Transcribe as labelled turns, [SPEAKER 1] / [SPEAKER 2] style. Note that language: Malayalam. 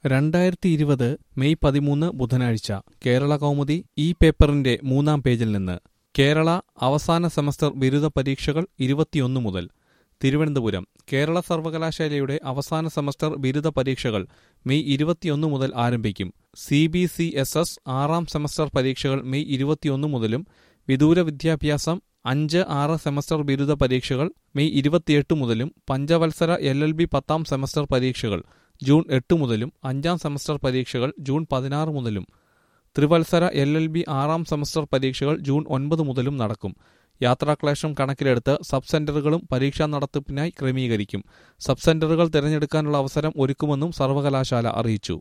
[SPEAKER 1] രണ്ടായിരത്തി ഇരുപത് മെയ് പതിമൂന്ന് ബുധനാഴ്ച കേരള കൗമുദി ഈ പേപ്പറിന്റെ മൂന്നാം പേജിൽ നിന്ന് കേരള അവസാന സെമസ്റ്റർ ബിരുദ പരീക്ഷകൾ ഇരുപത്തിയൊന്ന് മുതൽ തിരുവനന്തപുരം കേരള സർവകലാശാലയുടെ അവസാന സെമസ്റ്റർ ബിരുദ പരീക്ഷകൾ മെയ് ഇരുപത്തിയൊന്ന് മുതൽ ആരംഭിക്കും C B C S S ആറാം സെമസ്റ്റർ പരീക്ഷകൾ മെയ് ഇരുപത്തിയൊന്ന് മുതലും വിദൂര വിദ്യാഭ്യാസം അഞ്ച് ആറ് സെമസ്റ്റർ ബിരുദ പരീക്ഷകൾ മെയ് ഇരുപത്തിയെട്ട് മുതലും പഞ്ചവത്സര എൽ എൽ ബി പത്താം സെമസ്റ്റർ പരീക്ഷകൾ ജൂൺ എട്ട് മുതലും അഞ്ചാം സെമസ്റ്റർ പരീക്ഷകൾ ജൂൺ പതിനാറ് മുതലും ത്രിവത്സര എൽ എൽ ബി ആറാം സെമസ്റ്റർ പരീക്ഷകൾ ജൂൺ ഒൻപത് മുതലും നടക്കും യാത്രാക്ലേശം കണക്കിലെടുത്ത് സബ് സെന്ററുകളും പരീക്ഷാ നടത്തിപ്പിനായി ക്രമീകരിക്കും സബ് സെന്ററുകൾ തിരഞ്ഞെടുക്കാനുള്ള അവസരം ഒരുക്കുമെന്നും സർവകലാശാല അറിയിച്ചു